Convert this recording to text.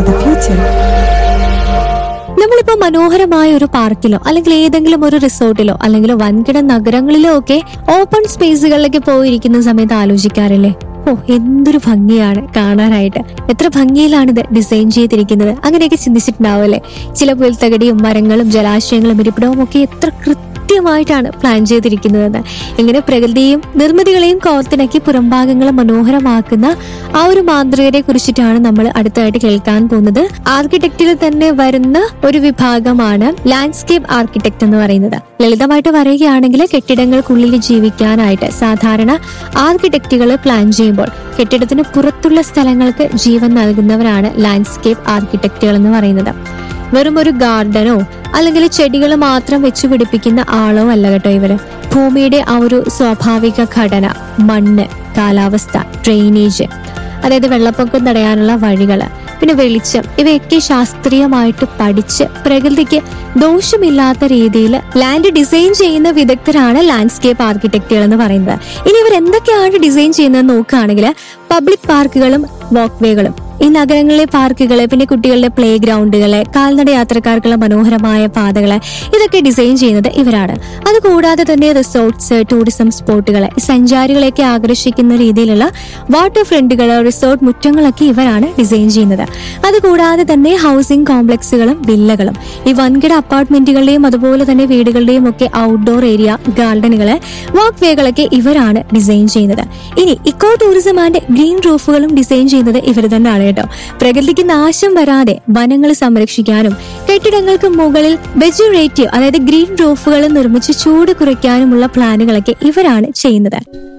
the future. നമ്മളിപ്പോ മനോഹരമായ ഒരു പാർക്കിലോ അല്ലെങ്കിൽ ഏതെങ്കിലും ഒരു റിസോർട്ടിലോ അല്ലെങ്കിൽ വൻകിട നഗരങ്ങളിലോ ഒക്കെ ഓപ്പൺ സ്പേസുകളിലേക്ക് പോയിരിക്കുന്ന സമയത്ത് ആലോചിക്കാറില്ലേ ഓ എന്തൊരു ഭംഗിയാണ് കാണാനായിട്ട് എത്ര ഭംഗിയിലാണ് ഇത് ഡിസൈൻ ചെയ്തിരിക്കുന്നത് അങ്ങനെയൊക്കെ ചിന്തിച്ചിട്ടുണ്ടാവല്ലേ ചില പുൽത്തകടിയും മരങ്ങളും ജലാശയങ്ങളും ഇരിപ്പിടവും ഒക്കെ എത്ര കൃത്യമായിട്ടാണ് പ്ലാൻ ചെയ്തിരിക്കുന്നതെന്ന് ഇങ്ങനെ പ്രകൃതിയും നിർമ്മിതികളെയും കോർത്തിണക്കി പുറംഭാഗങ്ങൾ മനോഹരമാക്കുന്ന ആ ഒരു മാന്ത്രികരെ കുറിച്ചിട്ടാണ് നമ്മൾ അടുത്തായിട്ട് കേൾക്കാൻ പോകുന്നത് ആർക്കിടെക്റ്റിൽ തന്നെ വരുന്ന ഒരു വിഭാഗമാണ് ലാൻഡ്സ്കേപ്പ് ആർക്കിടെക്ട് എന്ന് പറയുന്നത് ലളിതമായിട്ട് പറയുകയാണെങ്കിൽ കെട്ടിടങ്ങൾക്കുള്ളിൽ ജീവിക്കാനായിട്ട് സാധാരണ ആർക്കിടെക്റ്റുകൾ പ്ലാൻ ചെയ്യുമ്പോൾ കെട്ടിടത്തിന് പുറത്തുള്ള സ്ഥലങ്ങൾക്ക് ജീവൻ നൽകുന്നവരാണ് ലാൻഡ്സ്കേപ്പ് ആർക്കിടെക്റ്റുകൾ എന്ന് പറയുന്നത് വെറും ഒരു ഗാർഡനോ അല്ലെങ്കിൽ ചെടികൾ മാത്രം വെച്ച് പിടിപ്പിക്കുന്ന ആളോ അല്ല കേട്ടോ ഇവര് ഭൂമിയുടെ ആ ഒരു സ്വാഭാവിക ഘടന മണ്ണ് കാലാവസ്ഥ ഡ്രെയിനേജ് അതായത് വെള്ളപ്പൊക്കം തടയാനുള്ള വഴികള് പിന്നെ വെളിച്ചം ഇവയൊക്കെ ശാസ്ത്രീയമായിട്ട് പഠിച്ച് പ്രകൃതിക്ക് ദോഷമില്ലാത്ത രീതിയിൽ ലാൻഡ് ഡിസൈൻ ചെയ്യുന്ന വിദഗ്ധരാണ് ലാൻഡ്സ്കേപ്പ് ആർക്കിടെക്റ്റുകൾ എന്ന് പറയുന്നത് ഇനി ഇവർ എന്തൊക്കെയാണ് ഡിസൈൻ ചെയ്യുന്നത് നോക്കുകയാണെങ്കിൽ പബ്ലിക് പാർക്കുകളും വാക്ക് വേകളും ഈ നഗരങ്ങളിലെ പാർക്കുകള് പിന്നെ കുട്ടികളുടെ പ്ലേ ഗ്രൗണ്ടുകള് കാൽനട യാത്രക്കാർക്കുള്ള മനോഹരമായ പാതകള് ഇതൊക്കെ ഡിസൈൻ ചെയ്യുന്നത് ഇവരാണ് അതുകൂടാതെ തന്നെ റിസോർട്ട്സ് ടൂറിസം സ്പോട്ടുകള് സഞ്ചാരികളെയൊക്കെ ആകർഷിക്കുന്ന രീതിയിലുള്ള വാട്ടർ ഫ്രണ്ടുകള് റിസോർട്ട് മുറ്റങ്ങളൊക്കെ ഇവരാണ് ഡിസൈൻ ചെയ്യുന്നത് അതുകൂടാതെ തന്നെ ഹൗസിംഗ് കോംപ്ലക്സുകളും വില്ലകളും ഈ വൻകിട അപ്പാർട്ട്മെന്റുകളുടെയും അതുപോലെ തന്നെ വീടുകളുടെയും ഒക്കെ ഔട്ട്ഡോർ ഏരിയ ഗാർഡനുകള് വാക്ക് വേകളൊക്കെ ഇവരാണ് ഡിസൈൻ ചെയ്യുന്നത് ഇനി ഇക്കോ ടൂറിസം ആൻഡ് ഗ്രീൻ റൂഫുകളും ഡിസൈൻ ചെയ്യുന്നത് ഇവർ തന്നെയാണ് കേട്ടോ പ്രകൃതിക്ക് നാശം വരാതെ വനങ്ങൾ സംരക്ഷിക്കാനും കെട്ടിടങ്ങൾക്ക് മുകളിൽ വെജുറേറ്റീവ് അതായത് ഗ്രീൻ റൂഫുകൾ നിർമ്മിച്ച് ചൂട് കുറയ്ക്കാനുമുള്ള പ്ലാനുകളൊക്കെ ഇവരാണ് ചെയ്യുന്നത്